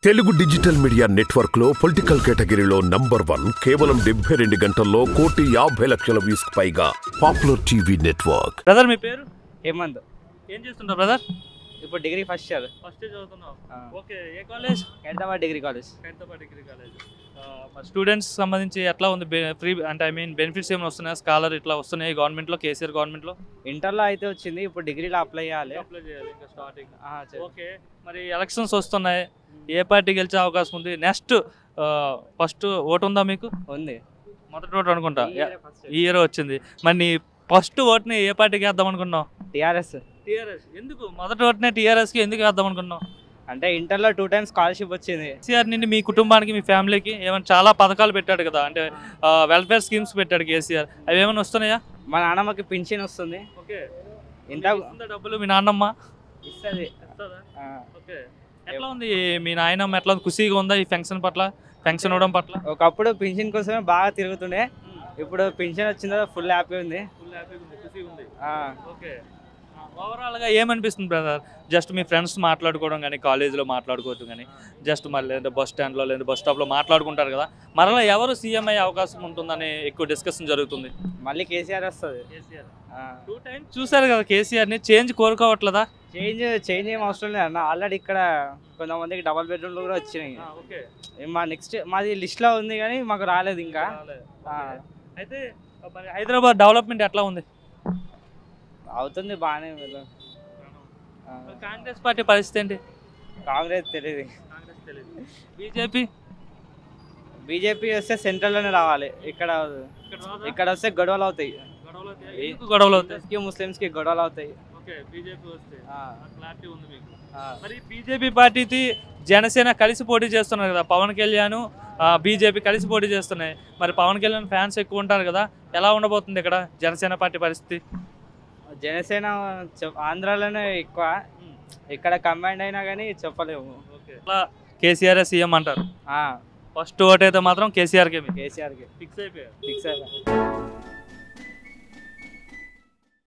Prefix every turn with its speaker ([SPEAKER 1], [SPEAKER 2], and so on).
[SPEAKER 1] Telugu digital media network లో political కేటగిరీలో number one కేవలం డెబ్బై రెండు గంటల్లో కోటి యాభై లక్షల వ్యూస్ పైగా పాపులర్ టీవీ నెట్వర్క్
[SPEAKER 2] బ్రదర్ మీ పేరు
[SPEAKER 3] హేమంత్
[SPEAKER 2] ఏం చేస్తుంటావు బ్రదర్
[SPEAKER 3] ఇప్పుడు డిగ్రీ ఫస్ట్ ఇయర్
[SPEAKER 2] ఫస్ట్ చదువుతున్నావు
[SPEAKER 3] ఆ.
[SPEAKER 2] ఓకే ఏ college
[SPEAKER 3] Hyderabad degree college
[SPEAKER 2] Hyderabad degree college students సంబంధించి ఎట్లా ఉంది ఫ్రీ అంటే ఐ మీన్ బెనిఫిట్స్ ఏమైనా వస్తున్నాయి స్కాలర్ ఇట్లా వస్తున్నాయి గవర్నమెంట్లో కేసీఆర్ గవర్నమెంట్లో
[SPEAKER 3] ఇంటర్లో అయితే వచ్చింది ఇప్పుడు డిగ్రీలో అప్లై చేయాలి
[SPEAKER 2] అప్లై చేయాలి ఇంకా స్టార్టింగ్
[SPEAKER 3] ఆ, చే-
[SPEAKER 2] ఓకే మరి ఎలక్షన్స్ వస్తున్నాయి ఏ పార్టీ గెలిచే అవకాశం ఉంది నెక్స్ట్ ఫస్ట్ ఓటు ఉందా మీకు
[SPEAKER 3] ఉంది
[SPEAKER 2] మొదటి ఓటు అనుకుంటా
[SPEAKER 3] ఈ year first.
[SPEAKER 2] ఈ ఇయర్ వచ్చింది మరి నీ ఫస్ట్ ఓట్ని ఏ పార్టీకి వేద్దాం అనుకున్నావు
[SPEAKER 3] టీఆర్ఎస్
[SPEAKER 2] టీఆర్ఎస్ ఎందుకు మొదటి ఓట్నే టీఆర్ఎస్కి ఎందుకు వేద్దాం అనుకున్నావు
[SPEAKER 3] అంటే ఇంటర్లో టూ టైమ్స్ స్కాలర్షిప్ వచ్చింది
[SPEAKER 2] కేసీఆర్ నుండి మీ కుటుంబానికి మీ ఫ్యామిలీకి ఏమైనా చాలా పథకాలు పెట్టాడు కదా అంటే వెల్ఫేర్ స్కీమ్స్ పెట్టాడు కేసీఆర్ అవి ఏమైనా వస్తున్నాయా
[SPEAKER 3] మా నాన్నమ్మకి పింఛన్ వస్తుంది
[SPEAKER 2] ఓకే
[SPEAKER 3] ఇంత
[SPEAKER 2] డబ్బులు మీ నాన్నమ్మ
[SPEAKER 3] ఇస్తుంది
[SPEAKER 2] ఓకే ఎట్లా ఉంది మీ నాయనమ్మ ఎట్లా ఉంది ఖుషిగా ఉందా ఈ ఫంక్షన్ పట్ల ఫంక్షన్ ఇవ్వడం పట్ల
[SPEAKER 3] ఒకప్పుడు పింఛన్ కోసమే బాగా తిరుగుతుండే ఇప్పుడు పింఛన్ వచ్చిన తర్వాత ఫుల్ హ్యాపీ ఉంది
[SPEAKER 2] ఫుల్ హ్యాపీగా ఉంది ఖుషిగా ఉంది
[SPEAKER 3] ఆ,
[SPEAKER 2] ఓకే ఓవరాల్గా ఏమనిపిస్తుంది బ్రదర్ జస్ట్ మీ ఫ్రెండ్స్ మాట్లాడుకోవడం కానీ కాలేజీలో మాట్లాడుకోవడం కానీ జస్ట్ మళ్ళీ లేదా బస్ స్టాండ్లో లేదా బస్ స్టాప్లో మాట్లాడుకుంటారు కదా మరలా ఎవరు సీఎం అయ్యే అవకాశం ఉంటుందని ఎక్కువ డిస్కషన్ జరుగుతుంది
[SPEAKER 3] మళ్ళీ కేసీఆర్ వస్తుంది
[SPEAKER 2] కేసీఆర్ టూ టైమ్స్ చూసారు కదా కేసీఆర్ని చేంజ్ కోరుకోవట్లేదా
[SPEAKER 3] చేంజ్ చేంజ్ ఏం అవసరం లేదు అన్న ఆల్రెడీ ఇక్కడ కొంతమందికి డబల్ బెడ్రూమ్లు కూడా వచ్చినాయి
[SPEAKER 2] ఓకే
[SPEAKER 3] ఏ మా నెక్స్ట్ మాది లిస్ట్లో ఉంది కానీ మాకు రాలేదు ఇంకా ఆ,
[SPEAKER 2] అయితే మరి హైదరాబాద్ డెవలప్మెంట్ ఎట్లా ఉంది
[SPEAKER 3] అవుతుంది బాగానే వీళ్ళు. ఆ,
[SPEAKER 2] కాంగ్రెస్ పార్టీ పరిస్థితి ఏంటి
[SPEAKER 3] కాంగ్రెస్ తెలియదు
[SPEAKER 2] కాంగ్రెస్ తెలియదు బీజేపీ
[SPEAKER 3] బీజేపీ వస్తే సెంట్రల్లోనే రావాలి ఇక్కడ ఇక్కడ వస్తే గొడవలు అవుతాయి
[SPEAKER 2] ఎందుకు గొడవలు అవుతాయి
[SPEAKER 3] కి ముస్లిమ్స్కి గొడవలు అవుతాయి
[SPEAKER 2] ఓకే బీజేపీ వస్తే
[SPEAKER 3] ఆ,
[SPEAKER 2] క్లారిటీ ఉంది మీకు
[SPEAKER 3] ఆ.
[SPEAKER 2] మరి బీజేపీ పార్టీకి జనసేన కలిసి పోటీ చేస్తున్నారు కదా పవన్ కళ్యాణ్ బీజేపీ కలిసి పోటీ చేస్తున్నాయి మరి పవన్ కళ్యాణ్ ఫ్యాన్స్ ఎక్కువ ఉంటారు కదా ఎలా ఉండబోతుంది ఇక్కడ జనసేన పార్టీ పరిస్థితి
[SPEAKER 3] జనసేన చెప్- ఆంధ్రాలోనే ఎక్కువ ఇక్కడ కంబైండ్ అయినా కానీ చెప్పలేము
[SPEAKER 2] అలా కేసీఆర్ సీఎం అంటారు
[SPEAKER 3] ఆ,
[SPEAKER 2] ఫస్ట్ ఓట్ అయితే మాత్రం కేసీఆర్కే
[SPEAKER 3] కేసీఆర్కి
[SPEAKER 2] ఫిక్స్ అయిపోయారు
[SPEAKER 3] ఫిక్స్ అయిపోయి